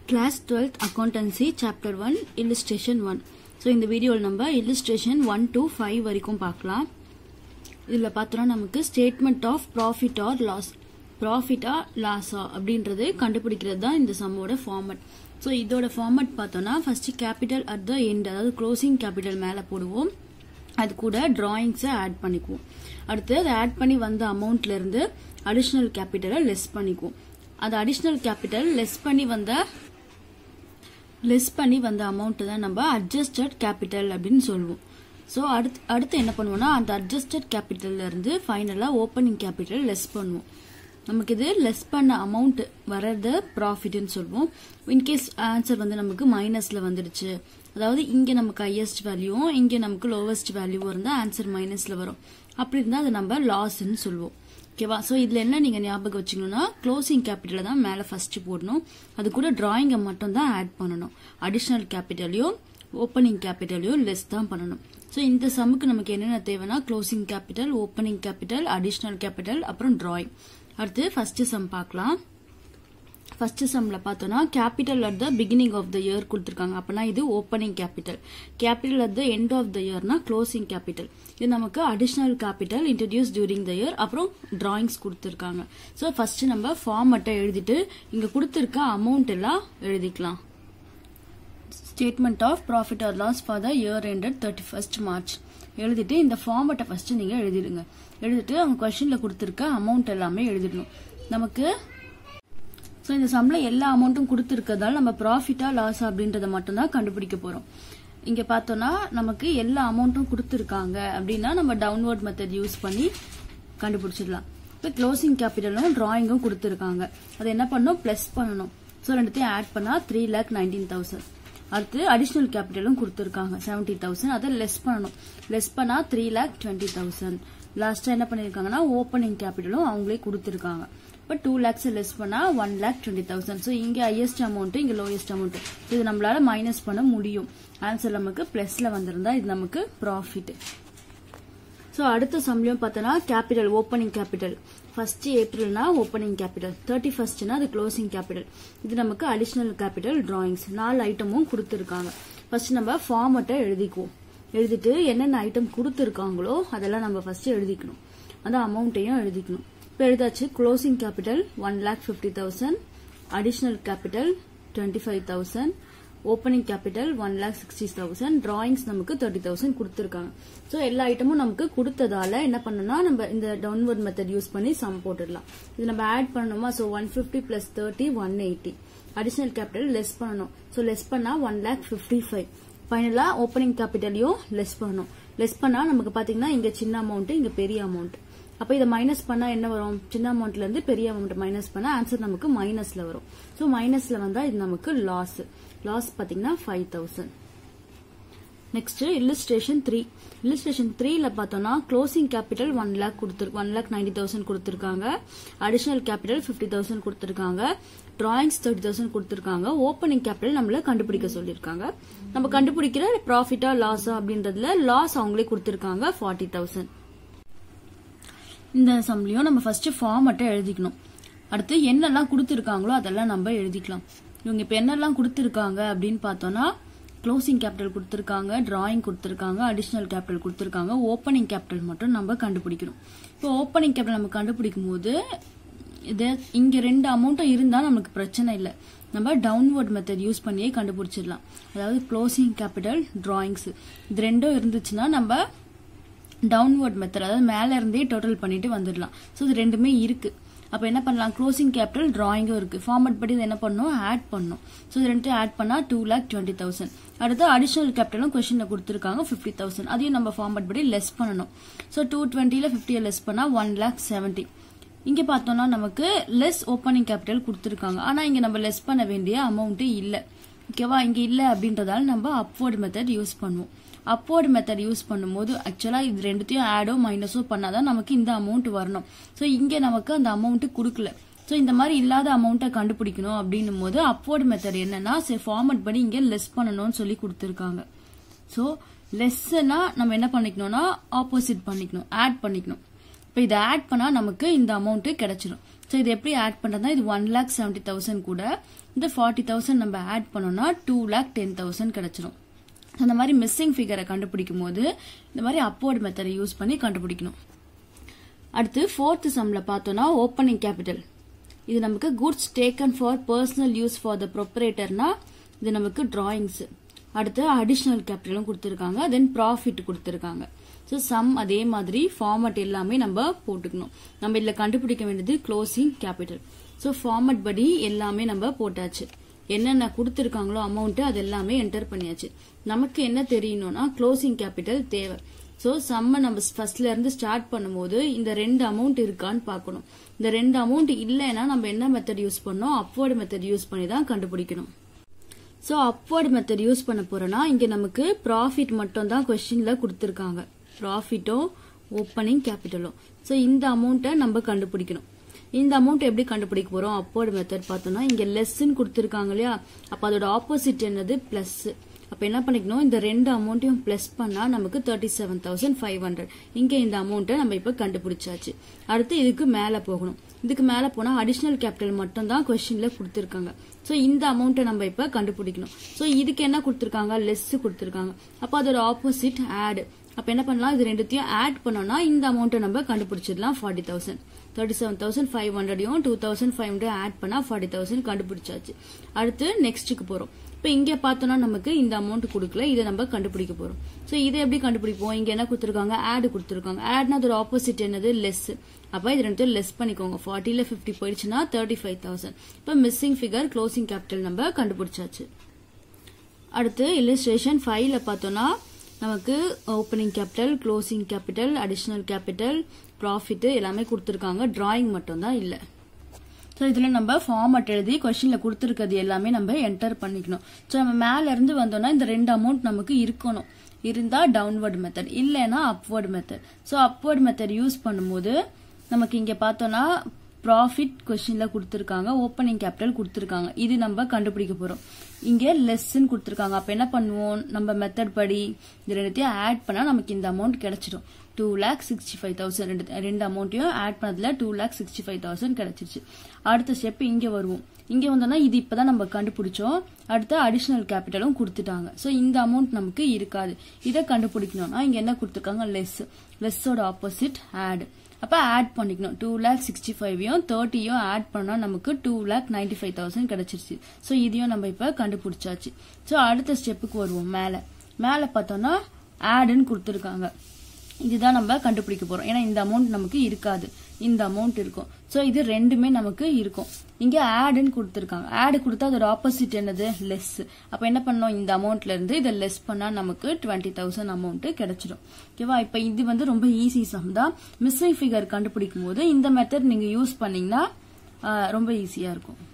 class twelfth accountancy chapter one illustration one so இந்த வீடியோவில் நம்ம இல்லுஸ்ட்ரேஷன் ஒன் to ஃபைவ் வரைக்கும் பார்க்கலாம் இதில் பார்த்தோன்னா நமக்கு statement of profit or loss ப்ராஃபிட்டா லாஸா அப்படின்றது கண்டுபிடிக்கிறது தான் இந்த சம்மோட ஃபார்மட் ஸோ இதோட ஃபார்மட் பார்த்தோன்னா first capital at the end அதாவது க்ளோசிங் கேபிட்டல் மேலே போடுவோம் அது கூட டிராயிங்ஸை ஆட் பண்ணிக்குவோம் அடுத்து அதை ஆட் பண்ணி வந்த அமௌண்ட்ல இருந்து அடிஷ்னல் கேபிட்டலை லெஸ் பண்ணிக்குவோம் அது அடிஷ்னல் கேபிட்டல் லெஸ் பண்ணி வந்த லெஸ் பண்ணி வந்த அமௌண்ட் தான் நம்ம அட்ஜஸ்டட் கேபிட்டல் அப்படின்னு சொல்லுவோம் ஸோ அடுத்து அடுத்து என்ன பண்ணுவோம்னா அந்த அட்ஜஸ்டட் கேபிட்டல்ல இருந்து ஃபைனலாக ஓப்பனிங் கேபிட்டல் லெஸ் பண்ணுவோம் நமக்கு இது லெஸ் பண்ண அமௌண்ட் வர்றது ப்ராஃபிட்னு சொல்லுவோம் இன்கேஸ் ஆன்சர் வந்து நமக்கு மைனஸ்ல வந்துடுச்சு அதாவது இங்க நமக்கு ஹையஸ்ட் வேல்யூவும் இங்க நமக்கு லோவஸ்ட் வேல்யூவும் இருந்தால் ஆன்சர் மைனஸ்ல வரும் அப்படி இருந்தால் அதை நம்ம லாஸ்ன்னு சொல்லுவோம் ஓகேவா ஸோ இதில் என்ன நீங்கள் ஞாபகம் வச்சுக்கணும்னா க்ளோசிங் கேபிட்டலை தான் மேலே ஃபர்ஸ்ட் போடணும் அது கூட டிராயிங்கை மட்டும் தான் ஆட் பண்ணணும் அடிஷ்னல் கேபிட்டலையும் ஓப்பனிங் கேபிட்டலையும் லெஸ் தான் பண்ணணும் ஸோ இந்த சம்முக்கு நமக்கு என்னென்ன தேவைன்னா closing capital opening capital additional capital அப்புறம் டிராயிங் அடுத்து ஃபர்ஸ்ட் சம் பார்க்கலாம் ஃபர்ஸ்ட் சம்ல பார்த்தோம்னா capital at the beginning of the year கொடுத்துருக்காங்க அப்பனா இது opening capital capital at the end of the இயர்னா க்ளோசிங் கேபிட்டல் இது நமக்கு additional capital introduce during the year அப்புறம் டிராயிங்ஸ் கொடுத்துருக்காங்க ஸோ ஃபர்ஸ்ட் நம்ம ஃபார்மட்டை எழுதிட்டு இங்க கொடுத்துருக்க அமௌண்ட் எல்லாம் எழுதிக்கலாம் statement of profit or loss for the year ended thirty first March எழுதிட்டு இந்த ஃபார்மட்டை ஃபர்ஸ்ட் நீங்க எழுதிடுங்க எழுதிட்டு அவங்க கொஸ்டின்ல கொடுத்துருக்க அமௌண்ட் எல்லாமே எழுதிடணும் நமக்கு ஸோ இந்த சம்ல எல்லா அமௌண்ட்டும் கொடுத்துருக்கதால நம்ம ப்ராஃபிட்டா லாஸ் அப்படின்றத மட்டும் தான் கண்டுபிடிக்க போறோம் இங்க பார்த்தோம்னா நமக்கு எல்லா அமௌண்ட்டும் கொடுத்துருக்காங்க அப்படின்னா நம்ம டவுன்வர்ட் மெத்தட் யூஸ் பண்ணி கண்டுபிடிச்சிடலாம் இப்போ க்ளோசிங் கேபிட்டலும் டிராயிங்கும் கொடுத்துருக்காங்க அதை என்ன பண்ணணும் பிளஸ் பண்ணணும் ஸோ ரெண்டுத்தையும் ஆட் பண்ணா த்ரீ லேக் நைன்டீன் தௌசண்ட் அடுத்து அடிஷ்னல் கேபிட்டலும் கொடுத்துருக்காங்க செவன்டி தௌசண்ட் அதை லெஸ் பண்ணணும் லெஸ் பண்ணா த்ரீ லேக் டுவெண்ட்டி தௌசண்ட் லாஸ்டா என்ன பண்ணிருக்காங்கன்னா ஓப்பனிங் கேபிட்டலும் அவங்களே கொடுத்துருக்காங்க இப்போ டூ லேக்ஸ் லெஸ் பண்ணா one lakh twenty thousand so இங்க ஹையஸ்ட் அமௌண்ட் இங்க லோயஸ்ட் அமௌண்ட் இது நம்மளால மைனஸ் பண்ண முடியும் ஆன்சர் நமக்கு பிளஸ்ல வந்திருந்தா இது நமக்கு ப்ராஃபிட் ஸோ அடுத்த சம்பளம் பார்த்தோன்னா கேபிட்டல் ஓப்பனிங் கேபிட்டல் ஃபர்ஸ்ட் ஏப்ரல்னா ஓப்பனிங் கேபிட்டல் தேர்ட்டி ஃபர்ஸ்ட்னா அது க்ளோசிங் கேபிட்டல் இது நமக்கு அடிஷ்னல் கேபிட்டல் டிராயிங்ஸ் நாலு ஐட்டமும் கொடுத்துருக்காங்க ஃபர்ஸ்ட் நம்ம ஃபார்மட்டை எழுதிக்குவோம் எழுதிட்டு என்னென்ன ஐட்டம் கொடுத்துருக்காங்களோ அதெல்லாம் நம்ம ஃபர்ஸ்ட் எழுதிக்கணும் அந்த அமௌண்ட்டையும் எழுதிக்கணும் இப்போ எழுதாச்சு closing capital one lakh fifty thousand additional capital twenty five thousand opening capital one lakh sixty thousand drawings நமக்கு தேர்ட்டி தௌசண்ட் கொடுத்துருக்காங்க ஸோ எல்லா ஐட்டமும் நமக்கு கொடுத்ததால என்ன பண்ணணும்னா நம்ம இந்த டவுன்வர்ட் மெத்தட் யூஸ் பண்ணி சம் போட்டுடலாம் இது நம்ம ஆட் பண்ணணுமா so one fifty plus thirty one eighty additional capital less பண்ணணும் ஸோ லெஸ் பண்ணா ஒன் லேக் ஃபிஃப்டி ஃபைவ் ஃபைனலா ஓப்பனிங் கேபிட்டலையும் லெஸ் பண்ணணும் லெஸ் பண்ணா நமக்கு பாத்தீங்கன்னா இங்க சின்ன அமௌண்ட் இங்க பெரிய அமௌண்ட் அப்ப இதை மைனஸ் பண்ணா என்ன வரும் சின்ன அமௌண்ட்ல இருந்து பெரிய அமௌண்ட் மைனஸ் பண்ணா ஆன்சர் நமக்கு மைனஸ்ல வரும் ஸோ மைனஸ்ல வந்தா இது நமக்கு லாஸ் லாஸ் பாத்தீங்கன்னா five thousand next illustration three illustration த்ரீல பார்த்தோம்னா க்ளோசிங் கேபிட்டல் ஒன் லேக் கொடுத்துரு ஒன் லேக் நைன்டி தௌசண்ட் கொடுத்துருக்காங்க அடிஷனல் கேபிட்டல் ஃபிஃப்டி தௌசண்ட் கொடுத்துருக்காங்க டிராயிங்ஸ் தேர்ட்டி தௌசண்ட் கொடுத்துருக்காங்க ஓப்பனிங் கேபிட்டல் நம்மள கண்டுபிடிக்க சொல்லியிருக்காங்க நம்ம கண்டுபிடிக்கிற ப்ராஃபிட்டா லாஸா அப்படின்றதுல லாஸ் அவங்களே கொடுத்துருக்காங்க ஃபார்ட்டி தௌசண்ட் இந்த சம்லயும் நம்ம ஃபர்ஸ்ட் ஃபார்மட்டை எழுதிக்கணும் அடுத்து என்னெல்லாம் கொடுத்துருக்காங்களோ அதெல்லாம் நம்ம எழுதிக்கலாம் இவங்க இப்ப என்னெல்லாம் கொடுத்துருக்காங்க அப்படின்னு பார்த்தோம்னா க்ளோசிங் கேபிட்டல் கொடுத்துருக்காங்க டிராயிங் கொடுத்துருக்காங்க அடிஷ்னல் கேபிட்டல் கொடுத்துருக்காங்க ஓப்பனிங் கேபிட்டல் மட்டும் நம்ம கண்டுபிடிக்கணும் இப்போ ஓப்பனிங் கேபிட்டல் நம்ம கண்டுபிடிக்கும் போது இது இங்க ரெண்டு அமௌண்ட்டும் இருந்தா நமக்கு பிரச்சனை இல்லை நம்ம டவுன்வர்ட் மெத்தட் யூஸ் பண்ணியே கண்டுபிடிச்சிடலாம் அதாவது க்ளோசிங் கேபிட்டல் டிராயிங்ஸ் இது ரெண்டும் இருந்துச்சுன்னா நம்ம டவுன்வர்ட் மெத்தட் அதாவது மேல இருந்தே டோட்டல் பண்ணிட்டு வந்துடலாம் ஸோ இது ரெண்டுமே இருக்கு அப்போ என்ன பண்ணலாம் க்ளோசிங் கேபிட்டல் டிராயிங்கும் இருக்கு ஃபார்மட் படி என்ன பண்ணும் ஆட் பண்ணும் ஸோ இது ரெண்டு ஆட் பண்ணா டூ லேக் டுவெண்ட்டி தௌசண்ட் அடுத்து அடிஷனல் கேபிட்டலும் கொஸ்டின்ல கொடுத்துருக்காங்க ஃபிஃப்டி தௌசண்ட் அதையும் நம்ம ஃபார்மட் படி லெஸ் பண்ணணும் ஸோ டூ டுவெண்ட்டில ஃபிஃப்டியை லெஸ் பண்ணா ஒன் லேக் செவன்ட்டி இங்க பார்த்தோம்னா நமக்கு லெஸ் ஓப்பனிங் கேபிட்டல் கொடுத்துருக்காங்க ஆனா இங்க நம்ம லெஸ் பண்ண வேண்டிய அமௌண்ட் இல்ல ஓகேவா இங்க இல்ல அப்படின்றதால நம்ம அப்வர்ட் மெத்தட் யூஸ் பண்ணுவோம் அப்வர்ட் மெத்தட் யூஸ் பண்ணும்போது ஆக்சுவலா இது ரெண்டுத்தையும் ஆடோ மைனஸோ பண்ணாதான் நமக்கு இந்த அமௌண்ட் வரணும் ஸோ இங்க நமக்கு அந்த அமௌண்ட் கொடுக்கல ஸோ இந்த மாதிரி இல்லாத அமௌண்ட்டை கண்டுபிடிக்கணும் அப்படின்னும் போது அப்வர்ட் மெத்தட் என்னன்னா சரி ஃபார்மட் படி இங்க லெஸ் பண்ணணும்னு சொல்லி கொடுத்துருக்காங்க ஸோ லெஸ்ஸனா நம்ம என்ன பண்ணிக்கணும்னா ஆப்போசிட் பண்ணிக்கணும் ஆட் பண்ணிக்கணும் இப்போ இதை ஆட் பண்ணா நமக்கு இந்த அமௌண்ட் கிடைச்சிடும் ஸோ ஸோ இது எப்படி ஆட் பண்ணுறதுனா இது ஒன் லேக் செவன்டி தௌசண்ட் கூட இந்த ஃபார்ட்டி தௌசண்ட் நம்ம ஆட் பண்ணோம்னா டூ லேக் டென் தௌசண்ட் கிடைச்சிரும் அந்த மாதிரி மிஸ்ஸிங் ஃபிகரை கண்டுபிடிக்கும் போது இந்த மாதிரி அப்போர்ட் மெத்தடை யூஸ் பண்ணி கண்டுபிடிக்கணும் அடுத்து ஃபோர்த் சம்ல பார்த்தோம்னா ஓப்பனிங் கேபிட்டல் இது நமக்கு goods taken for personal use for the ப்ரொப்பரேட்டர்னா இது நமக்கு டிராயிங்ஸ் அடுத்து அடிஷ்னல் கேபிட்டலும் கொடுத்துருக்காங்க தென் ப்ராஃபிட் கொடுத்துருக்காங்க ஸோ சம் அதே மாதிரி ஃபார்மட் எல்லாமே நம்ம போட்டுக்கணும் நம்ம இதில் கண்டுபிடிக்க வேண்டியது க்ளோசிங் கேபிட்டல் ஸோ ஃபார்மட் படி எல்லாமே நம்ம போட்டாச்சு என்னென்ன கொடுத்துருக்காங்களோ அமௌண்ட் அது எல்லாமே என்டர் பண்ணியாச்சு நமக்கு என்ன தெரியணும்னா க்ளோசிங் கேபிட்டல் தேவை ஸோ சம்ம நம்ம ஃபர்ஸ்ட்ல இருந்து ஸ்டார்ட் பண்ணும்போது இந்த ரெண்டு அமௌண்ட் இருக்கான்னு பார்க்கணும் இந்த ரெண்டு அமௌண்ட் இல்லைன்னா நம்ம என்ன மெத்தட் யூஸ் பண்ணோம் அப்வர்டு மெத்தட் யூஸ் பண்ணி தான் கண்டுபிடிக்கணும் ஸோ அப்வர்ட் மெத்தட் யூஸ் பண்ண போறோம்னா இங்க நமக்கு ப்ராஃபிட் மட்டும் தான் கொஸ்டின்ல கொடுத்துருக்காங்க ப்ராஃபிட்டும் ஓப்பனிங் கேபிட்டலும் ஸோ இந்த அமௌண்ட்டை நம்ம கண்டுபிடிக்கணும் இந்த அமௌண்ட் எப்படி கண்டுபிடிக்க போறோம் அப்போர்டு மெத்தட் பார்த்தோம்னா இங்க லெஸ்ன்னு கொடுத்துருக்காங்க இல்லையா அப்ப அதோட ஆப்போசிட் என்னது பிளஸ் அப்ப என்ன பண்ணிக்கணும் இந்த ரெண்டு அமௌண்ட்டையும் பிளஸ் பண்ணா நமக்கு thirty seven thousand five hundred இங்க இந்த அமௌண்ட்டை நம்ம இப்ப கண்டுபிடிச்சாச்சு அடுத்து இதுக்கு மேல போகணும் இதுக்கு மேல போனா அடிஷனல் கேபிட்டல் மட்டும் தான் கொஸ்டின்ல கொடுத்துருக்காங்க ஸோ இந்த அமௌண்ட்டை நம்ம இப்ப கண்டுபிடிக்கணும் ஸோ இதுக்கு என்ன கொடுத்துருக்காங்க லெஸ் கொடுத்துருக்காங்க அப்போ அதோட ஆப்போசிட் ஆட் அப்ப என்ன பண்ணலாம் இது ரெண்டுத்தையும் ஆட் பண்ணோம்னா இந்த அமௌண்ட்டை நம்ம கண்டுபிடிச்சிடலாம் forty thousand thirty seven thousand five ஹண்ட்ரடையும் two thousand five hundred add பண்ணா ஃபார்ட்டி தௌசண்ட் கண்டுபிடிச்சாச்சு அடுத்து நெக்ஸ்ட்டுக்கு போறோம் இப்போ இங்க பார்த்தோம்னா நமக்கு இந்த அமௌண்ட் கொடுக்கல இதை நம்ம கண்டுபிடிக்க போறோம் ஸோ இதை எப்படி கண்டுபிடிப்போம் இங்க என்ன கொடுத்துருக்காங்க ஆட் கொடுத்துருக்காங்க ஆட்னா அதோட ஆப்போசிட் என்னது லெஸ் அப்ப இது ரெண்டு லெஸ் பண்ணிக்கோங்க ஃபார்ட்டில ஃபிஃப்டி போயிடுச்சுன்னா தேர்ட்டி ஃபைவ் தௌசண்ட் இப்போ மிஸ்ஸிங் ஃபிகர் க்ளோசிங் கேபிட்டல் நம்ம கண்டுபிடிச்சாச்சு அடுத்து இல்லஸ்ட்ரேஷன் ஃபைவ்ல பார்த்தோம்னா நமக்கு opening capital closing capital additional capital profit எல்லாமே கொடுத்துருக்காங்க டிராயிங் மட்டும் தான் இல்லை ஸோ இதில் நம்ம ஃபார்மட் எழுதி கொஸ்டினில் கொடுத்துருக்கிறது எல்லாமே நம்ம என்டர் பண்ணிக்கணும் ஸோ நம்ம மேல இருந்து வந்தோம்னா இந்த ரெண்டு அமௌண்ட் நமக்கு இருக்கணும் இருந்தா டவுன்வர்ட் மெத்தட் இல்லைன்னா upward method so upward method use பண்ணும்போது நமக்கு இங்க பார்த்தோம்னா ப்ராஃபிட் கொஸ்டின்ல கொடுத்துருக்காங்க ஓப்பனிங் கேபிட்டல் கொடுத்துருக்காங்க இது நம்ம கண்டுபிடிக்க போறோம் இங்க லெஸ்ன்னு கொடுத்துருக்காங்க அப்ப என்ன பண்ணுவோம் நம்ம மெத்தட் படி இது ரெண்டுத்தையும் ஆட் பண்ணா நமக்கு இந்த அமௌண்ட் கிடைச்சிடும் two lakh sixty five thousand ரெண்டு ரெண்டு அமௌண்ட்டையும் ஆட் பண்ணதுல two lakh sixty five thousand கிடைச்சிருச்சு அடுத்த ஸ்டெப் இங்க வருவோம் இங்க வந்தோம்னா இது இப்பதான் நம்ம கண்டுபிடிச்சோம் அடுத்து அடிஷனல் கேபிட்டலும் கொடுத்துட்டாங்க ஸோ இந்த அமௌண்ட் நமக்கு இருக்காது இதை கண்டுபிடிக்கணும்னா இங்க என்ன கொடுத்துருக்காங்க லெஸ் லெஸ்ஸோட ஆப்போசிட் ஆட் அப்ப ஆட் பண்ணிக்கணும் டூ லேக் சிக்ஸ்டி ஃபைவையும் தேர்ட்டியும் ஆட் பண்ணா நமக்கு two lakh ninety five thousand கிடைச்சிருச்சு ஸோ இதையும் நம்ம இப்ப கண்டுபிடிச்சாச்சு ஸோ அடுத்த ஸ்டெப்புக்கு வருவோம் மேல மேல பார்த்தோம்னா ஆடுன்னு கொடுத்துருக்காங்க இதுதான் நம்ம கண்டுபிடிக்க போறோம் ஏன்னா இந்த அமௌண்ட் நமக்கு இருக்காது இந்த அமௌண்ட் இருக்கும் ஸோ இது ரெண்டுமே நமக்கு இருக்கும் இங்க ஆடுன்னு கொடுத்துருக்காங்க ஆடு கொடுத்தா அதோட ஆப்போசிட் என்னது லெஸ் அப்ப என்ன பண்ணோம் இந்த அமௌண்ட்ல இருந்து இதை லெஸ் பண்ணா நமக்கு டுவெண்ட்டி தௌசண்ட் அமௌண்ட் கிடைச்சிடும் ஓகேவா இப்ப இது வந்து ரொம்ப ஈஸி சம் தான் மிஸ்ஸிங் ஃபிகர் கண்டுபிடிக்கும் போது இந்த மெத்தட் நீங்க யூஸ் பண்ணீங்கன்னா ரொம்ப ஈஸியா இருக்கும்